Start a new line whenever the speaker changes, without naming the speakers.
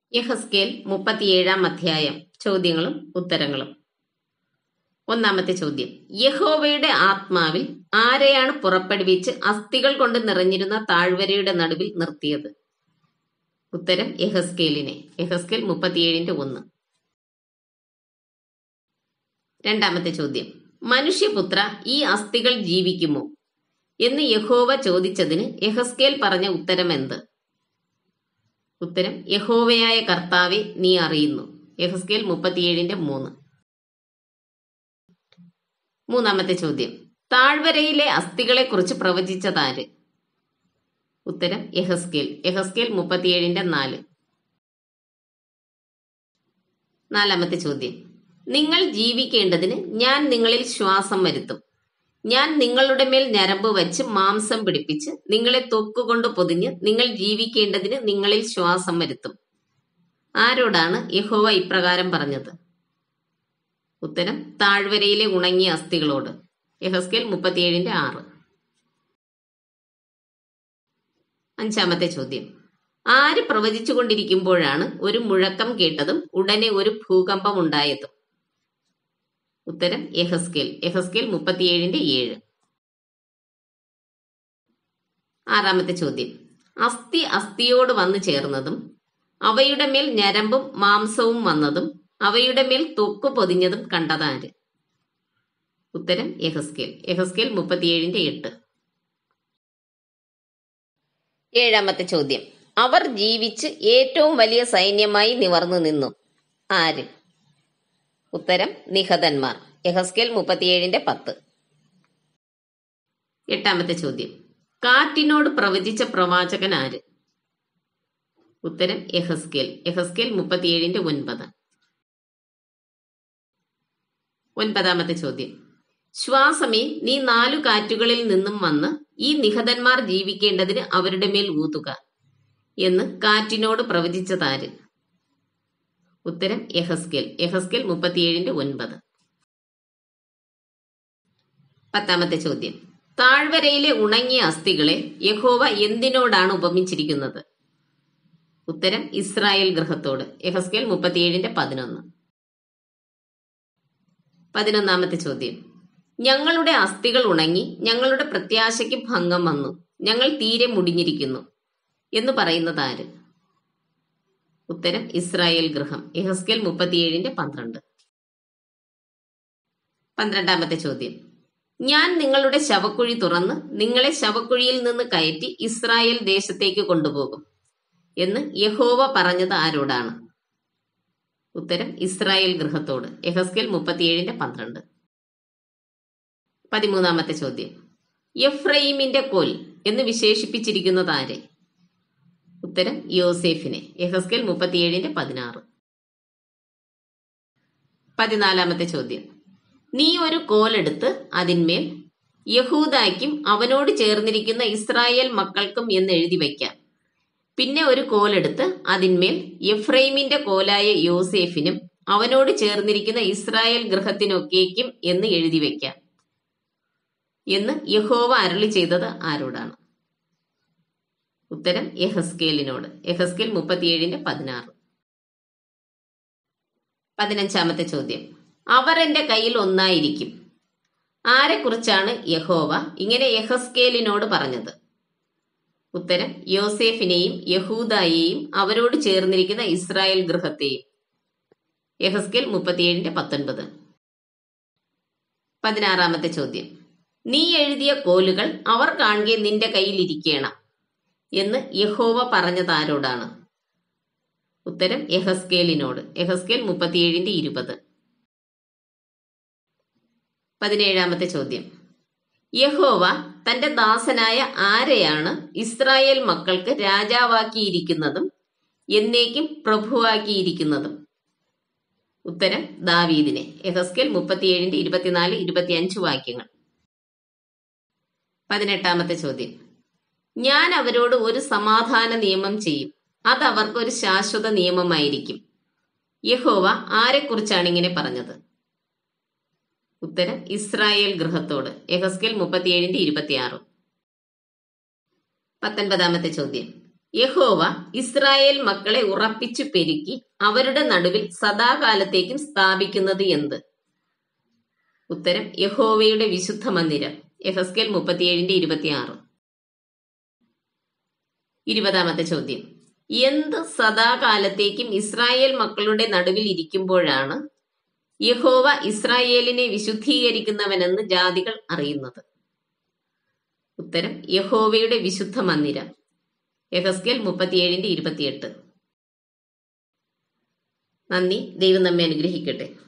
യഹസ്കേൽ മുപ്പത്തിയേഴാം അധ്യായം ചോദ്യങ്ങളും ഉത്തരങ്ങളും ഒന്നാമത്തെ ചോദ്യം യഹോവയുടെ ആത്മാവിൽ ആരെയാണ് പുറപ്പെടുവിച്ച് അസ്ഥികൾ കൊണ്ട് നിറഞ്ഞിരുന്ന താഴ്വരയുടെ നടുവിൽ നിർത്തിയത് ഉത്തരം യഹസ്കേലിനെ യഹസ്കേൽ മുപ്പത്തിയേഴിന്റെ ഒന്ന് രണ്ടാമത്തെ ചോദ്യം മനുഷ്യപുത്ര ഈ അസ്ഥികൾ ജീവിക്കുമോ എന്ന് യഹോവ ചോദിച്ചതിന് യഹസ്കേൽ പറഞ്ഞ ഉത്തരം എന്ത് ഉത്തരം യഹോവയായ കർത്താവെ നീ അറിയുന്നു യഹസ്കേൽ മുപ്പത്തിയേഴിന്റെ മൂന്ന് മൂന്നാമത്തെ ചോദ്യം താഴ്വരയിലെ അസ്ഥികളെ കുറിച്ച് പ്രവചിച്ചതാര് ഉത്തരം യഹസ്കേൽ യഹസ്കേൽ മുപ്പത്തിയേഴിന്റെ നാല് നാലാമത്തെ ചോദ്യം നിങ്ങൾ ജീവിക്കേണ്ടതിന് ഞാൻ നിങ്ങളിൽ ശ്വാസം വരുത്തും ഞാൻ നിങ്ങളുടെ മേൽ ഞരമ്പ് വച്ച് മാംസം പിടിപ്പിച്ച് നിങ്ങളെ തൊക്കുകൊണ്ട് പൊതിഞ്ഞ് നിങ്ങൾ ജീവിക്കേണ്ടതിന് നിങ്ങളിൽ ശ്വാസം വരുത്തും ആരോടാണ് യഹോവ ഇപ്രകാരം പറഞ്ഞത് ഉത്തരം താഴ്വരയിലെ ഉണങ്ങിയ അസ്ഥികളോട് യഹസ്കേൽ മുപ്പത്തിയേഴിന്റെ ആറ് അഞ്ചാമത്തെ ചോദ്യം ആര് പ്രവചിച്ചുകൊണ്ടിരിക്കുമ്പോഴാണ് ഒരു മുഴക്കം കേട്ടതും ഉടനെ ഒരു ഭൂകമ്പം ഉണ്ടായതും ഉത്തരം യഹസ്കേൽ യഹസ്കേൽ മുപ്പത്തിയേഴിന്റെ ഏഴ് ആറാമത്തെ ചോദ്യം അസ്ഥി അസ്ഥിയോട് വന്നു ചേർന്നതും അവയുടെ മേൽ ഞരമ്പും മാംസവും വന്നതും അവയുടെ മേൽ തൊക്കു പൊതിഞ്ഞതും കണ്ടതാര് ഉത്തരം യഹസ്കേൽ യഹസ്കേൽ മുപ്പത്തിയേഴിന്റെ എട്ട് ഏഴാമത്തെ ചോദ്യം അവർ ജീവിച്ച് ഏറ്റവും വലിയ സൈന്യമായി നിവർന്നു നിന്നു ആര് ഉത്തരം നിഹതന്മാർ യഹസ്കേൽ മുപ്പത്തിയേഴിന്റെ പത്ത് എട്ടാമത്തെ ചോദ്യം കാറ്റിനോട് പ്രവചിച്ച പ്രവാചകൻ ആര് ഉത്തരം യഹസ്കേൽ യഹസ്കേൽ മുപ്പത്തിയേഴിന്റെ ഒൻപത് ഒൻപതാമത്തെ ചോദ്യം ശ്വാസമേ നീ നാലു കാറ്റുകളിൽ നിന്നും വന്ന് ഈ നിഹതന്മാർ ജീവിക്കേണ്ടതിന് അവരുടെ മേൽ ഊതുക എന്ന് കാറ്റിനോട് പ്രവചിച്ചതാര് ഉത്തരം യഹസ്കേൽ യഹസ്കേൽ മുപ്പത്തിയേഴിന്റെ ഒൻപത് പത്താമത്തെ ചോദ്യം താഴ്വരയിലെ ഉണങ്ങിയ അസ്ഥികളെ യഹോവ എന്തിനോടാണ് ഉപമിച്ചിരിക്കുന്നത് ഉത്തരം ഇസ്രായേൽ ഗൃഹത്തോട് യഹസ്കേൽ മുപ്പത്തിയേഴിന്റെ പതിനൊന്ന് പതിനൊന്നാമത്തെ ചോദ്യം ഞങ്ങളുടെ അസ്ഥികൾ ഉണങ്ങി ഞങ്ങളുടെ പ്രത്യാശയ്ക്ക് ഭംഗം വന്നു ഞങ്ങൾ തീരെ മുടിഞ്ഞിരിക്കുന്നു എന്ന് പറയുന്നത് ആര് ഉത്തരം ഇസ്രായേൽ ഗൃഹം യഹസ്കേൽ മുപ്പത്തിയേഴിന്റെ പന്ത്രണ്ട് പന്ത്രണ്ടാമത്തെ ചോദ്യം ഞാൻ നിങ്ങളുടെ ശവക്കുഴി തുറന്ന് നിങ്ങളെ ശവക്കുഴിയിൽ നിന്ന് കയറ്റി ഇസ്രായേൽ ദേശത്തേക്ക് കൊണ്ടുപോകും എന്ന് യഹോവ പറഞ്ഞത് ആരോടാണ് ഉത്തരം ഇസ്രായേൽ ഗൃഹത്തോട് യഹസ്കേൽ മുപ്പത്തിയേഴിന്റെ പന്ത്രണ്ട് പതിമൂന്നാമത്തെ ചോദ്യം എഫ്രൈമിന്റെ കോൽ എന്ന് വിശേഷിപ്പിച്ചിരിക്കുന്നത് ആരെ ഉത്തരം യോസേഫിനെ യഹസ്കേൽ മുപ്പത്തിയേഴിന്റെ പതിനാറ് പതിനാലാമത്തെ ചോദ്യം നീ ഒരു കോലെടുത്ത് അതിന്മേൽ യഹൂദായ്ക്കും അവനോട് ചേർന്നിരിക്കുന്ന ഇസ്രായേൽ മക്കൾക്കും എന്ന് എഴുതി വയ്ക്കാം പിന്നെ ഒരു കോലെടുത്ത് അതിന്മേൽ എഫ്രൈമിന്റെ കോലായ യോസേഫിനും അവനോട് ചേർന്നിരിക്കുന്ന ഇസ്രായേൽ ഗൃഹത്തിനൊക്കേക്കും എന്ന് എഴുതി വയ്ക്കാം എന്ന് യഹോവ അരളി ചെയ്തത് ആരോടാണ് ഉത്തരം യഹസ്കേലിനോട് യഹസ്കേൽ മുപ്പത്തിയേഴിന്റെ പതിനാറ് പതിനഞ്ചാമത്തെ ചോദ്യം അവർ എന്റെ കയ്യിൽ ഒന്നായിരിക്കും ആരെക്കുറിച്ചാണ് യഹോവ ഇങ്ങനെ യഹസ്കേലിനോട് പറഞ്ഞത് ഉത്തരം യോസേഫിനെയും യഹൂദായെയും അവരോട് ചേർന്നിരിക്കുന്ന ഇസ്രായേൽ ഗൃഹത്തെയും യഹസ്കേൽ മുപ്പത്തിയേഴിന്റെ പത്തൊൻപത് പതിനാറാമത്തെ ചോദ്യം നീ എഴുതിയ കോലുകൾ അവർ കാണുകെ നിന്റെ കയ്യിൽ ഇരിക്കണം എന്ന് യഹോവ പറഞ്ഞത് ആരോടാണ് ഉത്തരം യഹസ്കേലിനോട് യഹസ്കേൽ മുപ്പത്തിയേഴിന്റെ ഇരുപത് പതിനേഴാമത്തെ ചോദ്യം യഹോവ തന്റെ ദാസനായ ആരെയാണ് ഇസ്രായേൽ മക്കൾക്ക് രാജാവാക്കിയിരിക്കുന്നതും എന്നേക്കും പ്രഭുവാക്കിയിരിക്കുന്നതും ഉത്തരം ദാവീദിനെ യഹസ്കേൽ മുപ്പത്തിയേഴിന്റെ ഇരുപത്തിനാല് ഇരുപത്തിയഞ്ച് വാക്യങ്ങൾ പതിനെട്ടാമത്തെ ചോദ്യം ഞാൻ അവരോട് ഒരു സമാധാന നിയമം ചെയ്യും അത് അവർക്ക് ഒരു ശാശ്വത നിയമമായിരിക്കും യഹോവ ആരെക്കുറിച്ചാണ് ഇങ്ങനെ പറഞ്ഞത് ഉത്തരം ഇസ്രായേൽ ഗൃഹത്തോട് യഹസ്കേൽ മുപ്പത്തിയേഴിന്റെ ഇരുപത്തിയാറ് പത്തൊൻപതാമത്തെ ചോദ്യം യഹോവ ഇസ്രായേൽ മക്കളെ ഉറപ്പിച്ചു പെരുക്കി അവരുടെ നടുവിൽ സദാകാലത്തേക്കും സ്ഥാപിക്കുന്നത് എന്ത് ഉത്തരം യഹോവയുടെ വിശുദ്ധ മന്ദിരം എഹസ്കേൽ മുപ്പത്തിയേഴിന്റെ ഇരുപത്തിയാറ് ഇരുപതാമത്തെ ചോദ്യം എന്ത് സദാകാലത്തേക്കും ഇസ്രായേൽ മക്കളുടെ നടുവിൽ ഇരിക്കുമ്പോഴാണ് യഹോവ ഇസ്രായേലിനെ വിശുദ്ധീകരിക്കുന്നവനെന്ന് ജാതികൾ അറിയുന്നത് ഉത്തരം യഹോവയുടെ വിശുദ്ധ മന്ദിരം യഹസ്കേൽ മുപ്പത്തിയേഴിന്റെ ഇരുപത്തിയെട്ട് നന്ദി ദൈവം നമ്മെ അനുഗ്രഹിക്കട്ടെ